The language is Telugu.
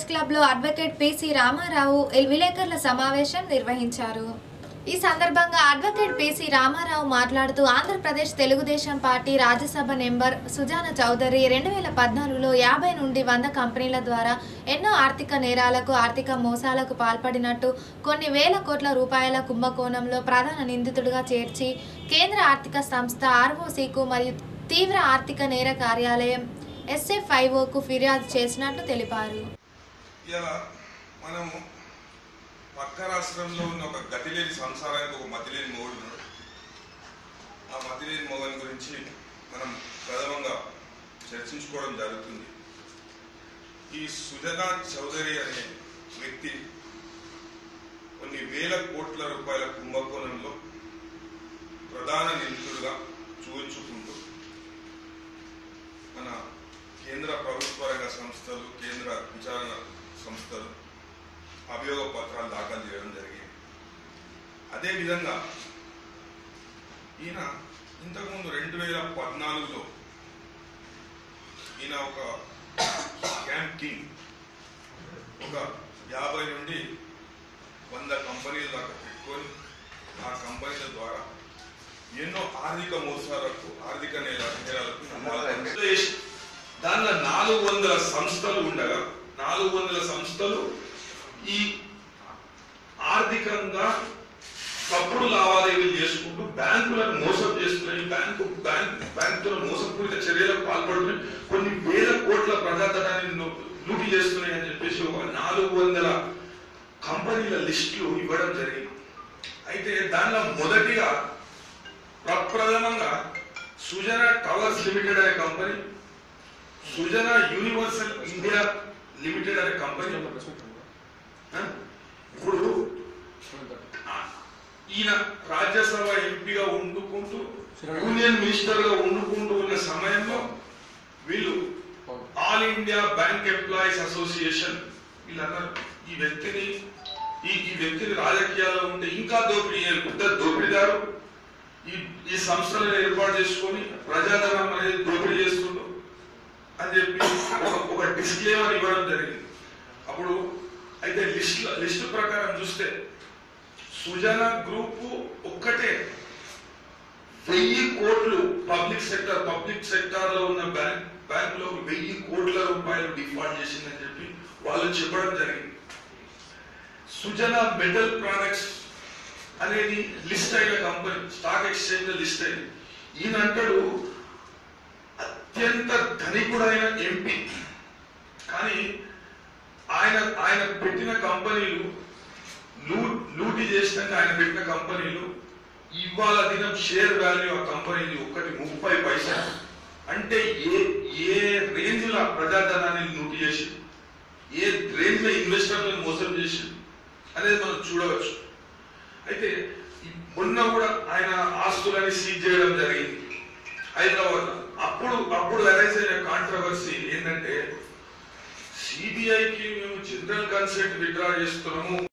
క్లబ్ లో అడ్వకేట్ పిసి రామారావు ఎల్ విలేకరుల సమావేశం నిర్వహించారు ఈ సందర్భంగా అడ్వకేట్ పిసి రామారావు మాట్లాడుతూ ఆంధ్రప్రదేశ్ తెలుగుదేశం పార్టీ రాజ్యసభ నెంబర్ సుజాన చౌదరి రెండు వేల పద్నాలుగులో యాభై నుండి వంద కంపెనీల ద్వారా ఎన్నో ఆర్థిక నేరాలకు ఆర్థిక మోసాలకు పాల్పడినట్టు కొన్ని వేల కోట్ల రూపాయల కుంభకోణంలో ప్రధాన నిందితుడిగా చేర్చి కేంద్ర ఆర్థిక సంస్థ ఆర్ఓసీకు మరియు తీవ్ర ఆర్థిక నేర కార్యాలయం ఎస్ఎఫ్ఐఓకు ఫిర్యాదు చేసినట్లు తెలిపారు ఇలా మనము పక్క రాష్ట్రంలో ఉన్న ఒక గతిలేని సంసారానికి ఒక మతిలేని మొగుడు ఉన్నాడు ఆ మతిలేని మొగని గురించి మనం ప్రథమంగా చర్చించుకోవడం జరుగుతుంది ఈ సుజనా చౌదరి అనే వ్యక్తి కొన్ని వేల కోట్ల రూపాయల కుంభకోణంలో ప్రధాన నిందితుడుగా చూపించుకుంటూ మన కేంద్ర ప్రభుత్వ రంగ సంస్థలు కేంద్ర విచారణ సంస్థలు అభియోగ పత్రాలు దాఖలు చేయడం జరిగింది అదేవిధంగా ఈయన ఇంతకుముందు రెండు వేల పద్నాలుగులో ఈయన ఒక క్యాంప్ కింగ్ ఒక యాభై నుండి వంద కంపెనీల దాకా పెట్టుకొని ఆ కంపెనీల ద్వారా ఎన్నో ఆర్థిక మోసాలకు ఆర్థిక నేల నేరాలకు నమోదు చేసి దానిలో నాలుగు వందల సంస్థలు ఉండగా నాలుగు వందల సంస్థలు ఈ ఆర్థికంగా తప్పుడు లావాదేవీలు చేసుకుంటూ బ్యాంకులను మోసం చేస్తున్నాయి బ్యాంకు బ్యాంక్ బ్యాంకుల మోసపూరిత చర్యలకు పాల్పడుతున్నాయి కొన్ని వేల కోట్ల ప్రజాధనాన్ని ను- లూటీ చేస్తున్నాయి అని చెప్పేసి ఒక నాలుగు వందల కంపెనీల లిస్టులు ఇవ్వడం జరిగింది అయితే దానిలో మొదటిగా ప్రప్రథమంగా సుజన టవర్స్ లిమిటెడ్ అనే company Sujana universal India limited అనే కంపెనీ ఆ? ఇప్పుడు ఆ, ఈయన రాజ్యసభ ఎంపీగా ఉండుకుంటూ యూనియన్ మినిస్టర్ గా ఉండుకుంటూ ఉన్న సమయంలో వీళ్ళు all India bank employees association వీళ్ళన్నారు ఈ వ్యక్తిని ఈ ఈ వ్యక్తిని రాజకీయాల్లో ఉంటే ఇంకా దోపిడీ చేయాలి. పెద్ద దోపిడీదారు ఈ ఈ సంస్థలను ఏర్పాటు చేసుకొని ప్రజాధనం అనేది దోపిడీ చేస్తుండ్రు అని చెప్పి ఒక- ఒక డిస్క్లేమర్ ఇవ్వడం జరిగింది అప్పుడు అయితే లిస్ట్ లిస్ట్ ప్రకారం చూస్తే సుజన గ్రూప్ ఒక్కటే వెయ్యి కోట్లు పబ్లిక్ సెక్టర్ పబ్లిక్ సెక్టార్ లో ఉన్న బ్యాంక్ బ్యాంక్ లో వెయ్యి కోట్ల రూపాయలు డిఫాల్ట్ చేసిందని చెప్పి వాళ్ళు చెప్పడం జరిగింది సుజన మెటల్ ప్రొడక్ట్స్ అనేది లిస్ట్ అయిన కంపెనీ స్టాక్ ఎక్స్చేంజ్ లిస్ట్ అయింది ఈయన అంటాడు అత్యంత ధనికుడైన ఎంపీ కానీ ఆయన ఆయన పెట్టిన కంపెనీలు లూ- లూటీ చేసినాక ఆయన పెట్టిన కంపెనీలు ఇవాళ దినం షేర్ వాల్యూ ఆ కంపెనీది ఒకటి ముప్పై పైసలు అంటే ఏ ఏ రేంజ్ లో ప్రజాధనాన్ని లూటీ చేసి ఏ రేంజ్ లో ఇన్వెస్టర్లను మోసం చేసి అనేది మనం చూడవచ్చు అయితే ఈ మొన్న కూడా ఆయన ఆస్తులని సీజ్ చేయడం జరిగింది హైదరాబాద్ లో. అప్పుడు అప్పుడు అరైజ్ అయిన కాంట్రవర్సీ ఏంటంటే సిబిఐకి మేము జనరల్ కన్సెంట్ విత్డ్రా చేస్తున్నాము